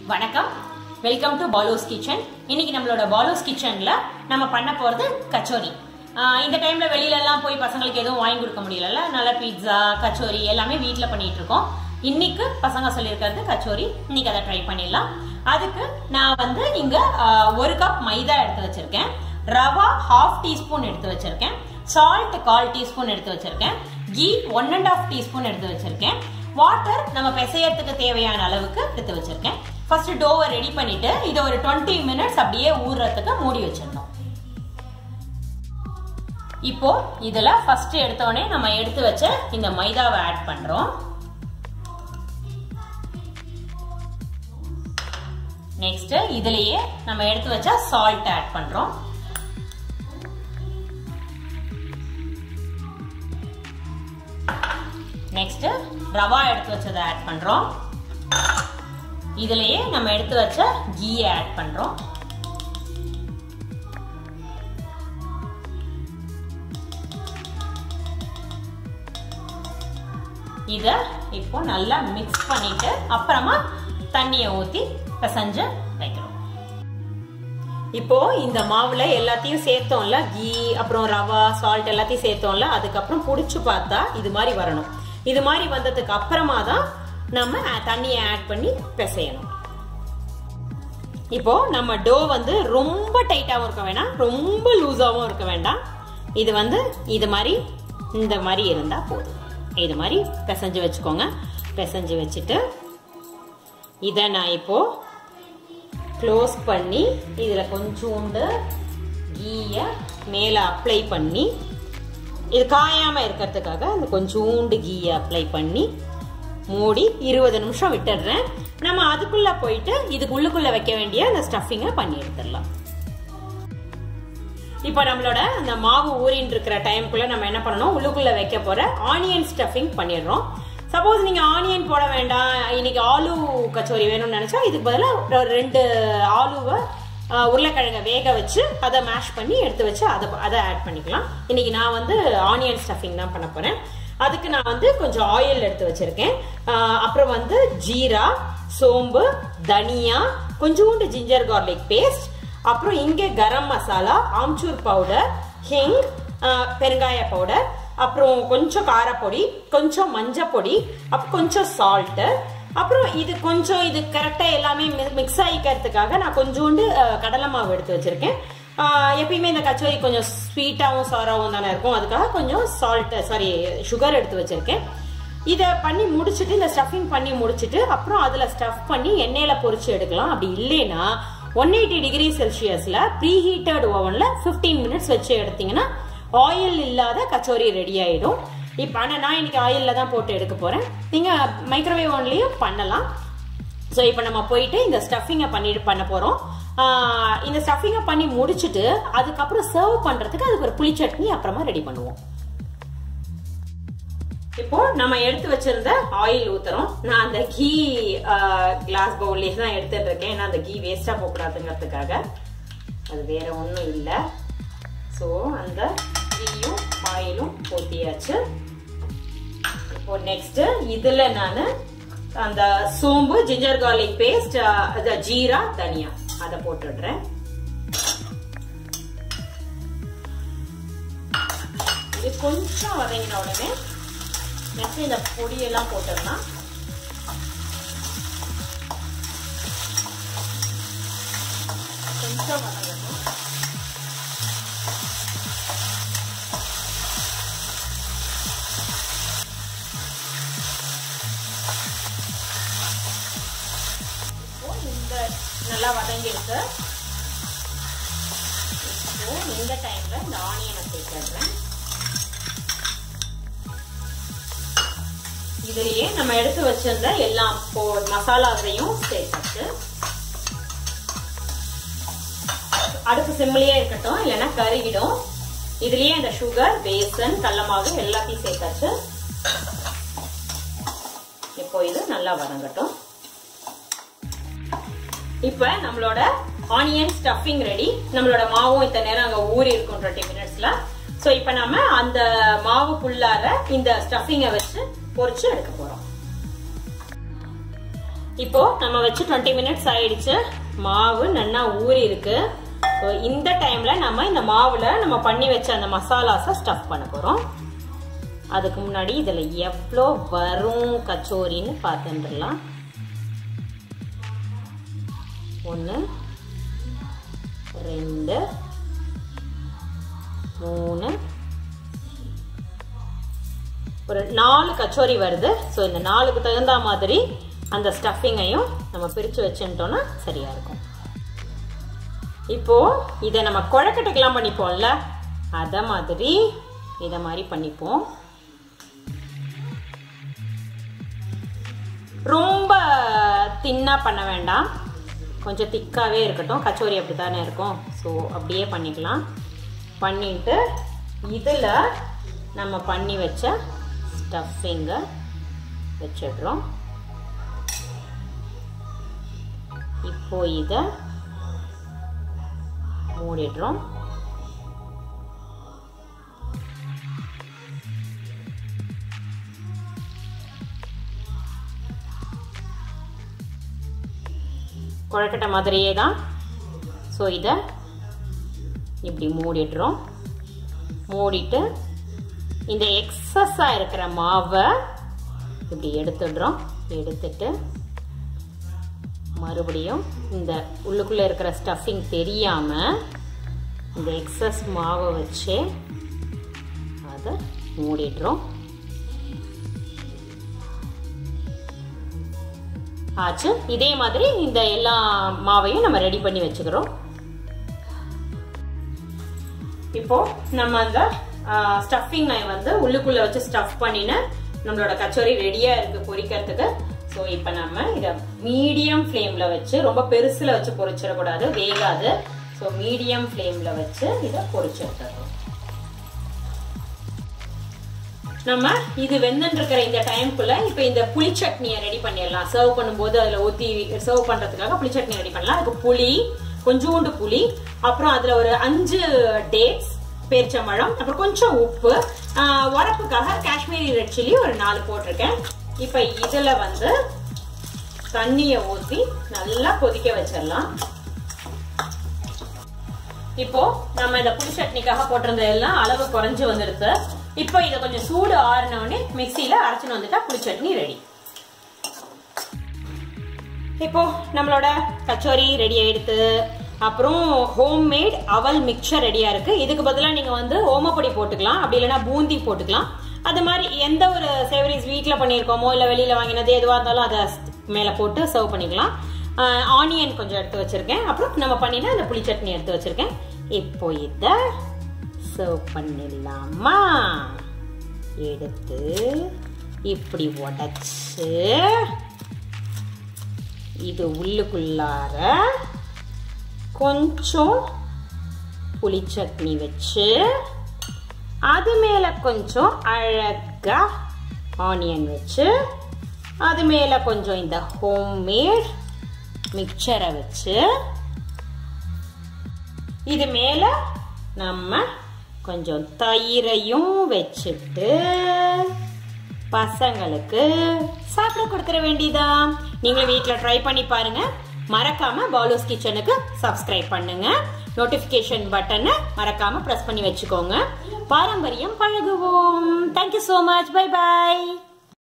வணக்கம் welcome to பாலோஸ் kitchen இன்னைக்கு நம்மளோட பாலோஸ் கிச்சன்ல நம்ம பண்ண போறது கச்சோரி ஆஹ் இந்த டைம்ல வெளியில எல்லாம் போய் பசங்களுக்கு எதுவும் வாங்கி கொடுக்க முடியல நல்ல பீட்சா கச்சோரி எல்லாமே வீட்ல பண்ணிட்டு இருக்கோம் இன்னைக்கு பசங்க சொல்லியிருக்கிறது கச்சோரி இன்னைக்கு அதை ட்ரை பண்ணிடலாம் அதுக்கு நான் வந்து இங்க ஆஹ், ஒரு கப் மைதா எடுத்து வச்சிருக்கேன் ரவா ஹாஃப் டீஸ்பூன் எடுத்து வச்சிருக்கேன் சால்ட் கால் டீஸ்பூன் எடுத்து வச்சிருக்கேன் ghee one and half teaspoon எடுத்து வச்சிருக்கேன் வாட்டர் நம்ம பிசையறதுக்கு தேவையான அளவுக்கு எடுத்து வச்சிருக்கேன் ஃபர்ஸ்ட் டோவை ரெடி பண்ணிட்டு இதை ஒரு டுவெண்ட்டி மினிட்ஸ் அப்படியே ஊறுறதுக்கு மூடி வச்சிடணும் இப்போ இதுல ஃபர்ஸ்ட் எடுத்தோடனே நம்ம எடுத்து வச்ச இந்த மைதாவை ஆட் பண்றோம் நெக்ஸ்ட் இதுலயே நம்ம எடுத்து வச்ச சால்ட் ஆட் பண்றோம் நெக்ஸ்ட் ரவா எடுத்து வச்சதை ஆட் பண்றோம் இதுலயே நம்ம எடுத்து வச்ச கீயை ஆட் பண்றோம் இத இப்போ நல்லா மிக்ஸ் பண்ணிட்டு அப்புறமா தண்ணியை ஊத்தி பிசைஞ்சு வைக்கிறோம் இப்போ இந்த மாவுல எல்லாத்தையும் சேர்த்தோம்ல கீ அப்புறம் ரவா சால்ட் எல்லாத்தையும் சேர்த்தோம்ல அதுக்கப்புறம் புடிச்சு பார்த்தா இது மாதிரி வரணும் இது மாதிரி வந்ததுக்கு அப்புறமா தான் நம்ம அஹ், தண்ணியை ஆட் பண்ணி பிசையணும் இப்போ நம்ம டோ வந்து ரொம்ப டைட்டாகவும் இருக்க வேண்டாம் ரொம்ப லூஸாகவும் இருக்க வேண்டாம் இது வந்து இது மாதிரி இந்த மாதிரி இருந்தா போதும் இது மாதிரி பிசைஞ்சு வச்சுக்கோங்க பிசைஞ்சு வச்சுட்டு இதை நான் இப்போ க்ளோஸ் பண்ணி இதில் கொஞ்சோண்டு கீயை மேலே அப்ளை பண்ணி இது காயாமல் இருக்கிறதுக்காக அந்த கொஞ்சோண்டு கீயை அப்ளை பண்ணி மூடி இருபது நிமிஷம் விட்டுடுறேன் நம்ம அதுக்குள்ள போயிட்டு இதுக்கு உள்ளுக்குள்ள வைக்க வேண்டிய அந்த ஸ்டஃபிங்கை பண்ணி எடுத்துடலாம் இப்போ நம்மளோட அந்த மாவு ஊறின்னு இருக்கிற டைம்குள்ள நம்ம என்ன பண்ணணும் உள்ளுக்குள்ள வைக்க போற ஆனியன் ஸ்டஃபிங் பண்ணிடுறோம் சப்போஸ் நீங்க ஆனியன் போட வேண்டாம் இன்னைக்கு ஆலு கச்சோரி வேணும்னு நினைச்சா இதுக்கு பதிலாக ஒரு ரெண்டு ஆலுவை ஆஹ், உருளைக்கிழங்க வேக வச்சு அதை மேஷ் பண்ணி எடுத்து வச்சு அதை அதை ஆட் பண்ணிக்கலாம் இன்னைக்கு நான் வந்து ஆனியன் ஸ்டஃபிங் தான் பண்ண போறேன் அதுக்கு நான் வந்து கொஞ்சம் ஆயில் எடுத்து வச்சிருக்கேன் ஆஹ், அப்புறம் வந்து ஜீரா சோம்பு தனியா கொஞ்சோண்டு ஜிஞ்சர் கார்லிக் பேஸ்ட் அப்புறம் இங்கே கரம் மசாலா ஆம்ச்சூர் பவுடர் ஹிங் ஆஹ், பெருங்காய பவுடர் அப்புறம் கொஞ்சம் காரப்பொடி கொஞ்சம் மஞ்சள் பொடி அப்புறம் கொஞ்சம் சால்ட்டு அப்புறம் இது கொஞ்சம் இது கரெக்டாக எல்லாமே மிக்ஸ் ஆகிக்கிறதுக்காக நான் கொஞ்சோண்டு ஆஹ், கடலை மாவு எடுத்து வச்சிருக்கேன் ஆஹ், எப்பயுமே இந்த கச்சோரி கொஞ்சம் ஸ்வீட்டாகவும் சாராவும் தானே இருக்கும் அதுக்காக கொஞ்சம் சால்ட் சாரி சுகர் எடுத்து வச்சிருக்கேன் இதை பண்ணி முடிச்சுட்டு இந்த ஸ்டஃபிங் பண்ணி முடிச்சுட்டு அப்புறம் அதில் ஸ்டஃப் பண்ணி எண்ணெயில் பொரிச்சு எடுக்கலாம் அப்படி இல்லைன்னா ஒன் எயிட்டி டிகிரி செல்சியஸில் ப்ரீ ஹீட்டட் ஓவனில் ஃபிஃப்டீன் மினிட்ஸ் வச்சு எடுத்தீங்கன்னா ஆயில் இல்லாத கச்சோரி ரெடி ஆயிடும் இப்போ ஆனால் நான் இன்னைக்கு ஆயிலில் தான் போட்டு எடுக்க போகிறேன் நீங்கள் மைக்ரோவேவ் ஓவன்லேயும் பண்ணலாம் ஸோ இப்போ நம்ம போயிட்டு இந்த ஸ்டஃபிங்கை பண்ணிட்டு பண்ண போகிறோம் இந்த ஸ்டஃபிங்கை பண்ணி முடிச்சுட்டு அதுக்கப்புறம் சர்வ் பண்ணுறதுக்கு அதுக்கு ஒரு புளி சட்னி அப்புறமா ரெடி பண்ணுவோம் இப்போ நம்ம எடுத்து வச்சிருந்த ஆயில் ஊத்துறோம் நான் அந்த கீ கிளாஸ் பவுல்லே தான் எடுத்துட்டு இருக்கேன் ஏன்னா அந்த கீ வேஸ்டா போகக்கூடாதுங்கிறதுக்காக அது வேற ஒன்றும் இல்லை ஸோ அந்த கீயும் ஆயிலும் ஊற்றியாச்சு இப்போ நெக்ஸ்ட் இதுல நான் அந்த சோம்பு ஜிஞ்சர் கார்லிக் பேஸ்ட் அது ஜீரா தனியா அதை போட்டுடுறேன் இது கொஞ்சம் வதங்கின உடனே நெக்ஸ்ட் இந்த பொடியெல்லாம் போட்டுடலாம் கொஞ்சம் வதங்கட்டும் இப்போ இந்த நல்லா வதங்கிருக்கு இப்போ இந்த டைம்ல இந்த ஆனியனை சேர்த்துடுறேன் இதுலயே நம்ம எடுத்து வச்சிருந்த எல்லா போ- மசாலாவையும் சேர்த்தாச்சு அடுப்பு சிம்மிலேயே இருக்கட்டும் இல்லைன்னா கருகிடும் இதுலயே அந்த சுகர் பேசன் கடலமாவு எல்லாத்தையும் சேர்த்தாச்சு இப்போ இது நல்லா வதங்கட்டும் இப்ப நம்மளோட ஆனியன் ஸ்டஃபிங் ரெடி நம்மளோட மாவும் இத்தனை நேரம் அங்க ஊறி இருக்கும் டுவெண்ட்டி மினிட்ஸ்ல சோ இப்ப நம்ம அந்த மாவுக்குள்ளார இந்த ஸ்டஃபிங்கை வச்சு பொரிச்சு எடுக்க போறோம் இப்போ நம்ம வச்சு டுவெண்ட்டி மினிட்ஸ் ஆயிடுச்சு மாவு நல்லா ஊறி இருக்கு So, இந்த டைம்ல நம்ம இந்த மாவுல நம்ம பண்ணி வச்ச அந்த மசாலாஸை ஸ்டஃப் பண்ண போறோம் அதுக்கு முன்னாடி இதுல எவ்வளோ வரும் கச்சோரின்னு பார்த்துட்டுலாம் ஒன்று ரெண்டு மூணு ஒரு நாலு கச்சோரி வருது ஸோ இந்த நாலுக்கு தகுந்த மாதிரி அந்த ஸ்டஃபிங்கையும் நம்ம பிரித்து வச்சுட்டோம்னா சரியா இருக்கும் இப்போ இதை நம்ம குழக்கட்டைக்கெல்லாம் பண்ணிப்போம்ல அத மாதிரி இதை மாதிரி பண்ணிப்போம் ரொம்ப தின்னா பண்ண வேண்டாம் கொஞ்சம் திக்காகவே இருக்கட்டும் கச்சோரி அப்படி தானே இருக்கும் ஸோ அப்படியே பண்ணிக்கலாம் பண்ணிட்டு இதில் நம்ம பண்ணி வச்ச ஸ்டஃபிங்கை வச்சிடுறோம் இப்போ இதை மூடிடுறோம் குழக்கட்டை மாதிரியே தான் ஸோ இதை இப்படி மூடிடுறோம் மூடிட்டு இந்த எக்ஸஸாக இருக்கிற மாவை இப்படி எடுத்துடுறோம் எடுத்துட்டு மறுபடியும் இந்த உள்ளுக்குள்ளே இருக்கிற ஸ்டஃபிங் தெரியாமல் இந்த எக்ஸஸ் மாவை வச்சு அதை மூடிடுறோம் ஆச்சு இதே மாதிரி இந்த எல்லா மாவையும் நம்ம ரெடி பண்ணி வச்சுக்கிறோம் இப்போ நம்ம அந்த ஸ்டஃபிங் வந்து உள்ளுக்குள்ள வச்சு ஸ்டஃப் பண்ணின நம்மளோட கச்சோரி ரெடியா இருக்கு பொரிக்கிறதுக்கு ஸோ இப்போ நம்ம இதை மீடியம் ஃப்ளேம்ல வச்சு ரொம்ப பெருசுல வச்சு பொரிச்சிடக்கூடாது வேகாது ஸோ மீடியம் ஃப்ளேம்ல வச்சு இதை பொரிச்சு எடுத்துடுறோம் நம்ம இது வெந்துட்டு இருக்கிற இந்த டைம்குள்ள இப்போ இந்த புளி சட்னியை ரெடி பண்ணிடலாம் சர்வ் பண்ணும்போது அதில் ஊற்றி சர்வ் பண்ணுறதுக்காக புளி சட்னி ரெடி பண்ணலாம் அதுக்கு புளி கொஞ்சோண்டு புளி அப்புறம் அதில் ஒரு அஞ்சு டேட்ஸ் பேரிச்சம்பழம் அப்புறம் கொஞ்சம் உப்பு உரப்புக்காக காஷ்மீரி ரெட் சில்லி ஒரு நாலு போட்டிருக்கேன் இப்போ இதில் வந்து தண்ணியை ஊற்றி நல்லா கொதிக்க வச்சிடலாம் இப்போ நம்ம இந்த புளி சட்னிக்காக போட்டிருந்த எல்லாம் அளவு குறைஞ்சு வந்துடுது இப்போ இதை கொஞ்சம் சூடு ஆறினோடனே மிக்சியில அரைச்சுன்னு வந்துட்டா புளி சட்னி ரெடி இப்போ நம்மளோட கச்சோரி ரெடி ஆயிடுத்து அப்புறம் ஹோம்மேட் அவல் மிக்சர் ரெடியா இருக்கு இதுக்கு பதிலாக நீங்க வந்து ஓமப்பொடி போட்டுக்கலாம் அப்படி இல்லைன்னா பூந்தி போட்டுக்கலாம் அது மாதிரி எந்த ஒரு சேவரிஸ் வீட்டில் பண்ணியிருக்கோமோ இல்லை வெளியில வாங்கினது எதுவாக இருந்தாலும் அதை மேலே போட்டு சர்வ் பண்ணிக்கலாம் ஆனியன் கொஞ்சம் எடுத்து வச்சிருக்கேன் அப்புறம் நம்ம பண்ணினா அந்த புளி சட்னி எடுத்து வச்சிருக்கேன் இப்போ இதை சர்வ் பண்ணிடலாமா எடுத்து இப்படி உடைச்சு இது உள்ளுக்குள்ளார கொஞ்சம் புளி சட்னி வச்சு அது மேல கொஞ்சம் அழகா ஆனியன் வச்சு அது மேல கொஞ்சம் இந்த ஹோம்மேட் மிக்சரை வச்சு இது மேல நம்ம கொஞ்சம் தயிரையும் வச்சுட்டு பசங்களுக்கு சாப்பிட கொடுத்துட வேண்டியதான் நீங்களும் வீட்டில் ட்ரை பண்ணி பாருங்க மறக்காம பாலூஸ் கிச்சனுக்கு சப்ஸ்கிரைப் பண்ணுங்க நோட்டிபிகேஷன் பட்டனை மறக்காம ப்ரெஸ் பண்ணி வச்சுக்கோங்க பாரம்பரியம் பழகுவோம் தேங்க்யூ ஸோ மச் பை பாய்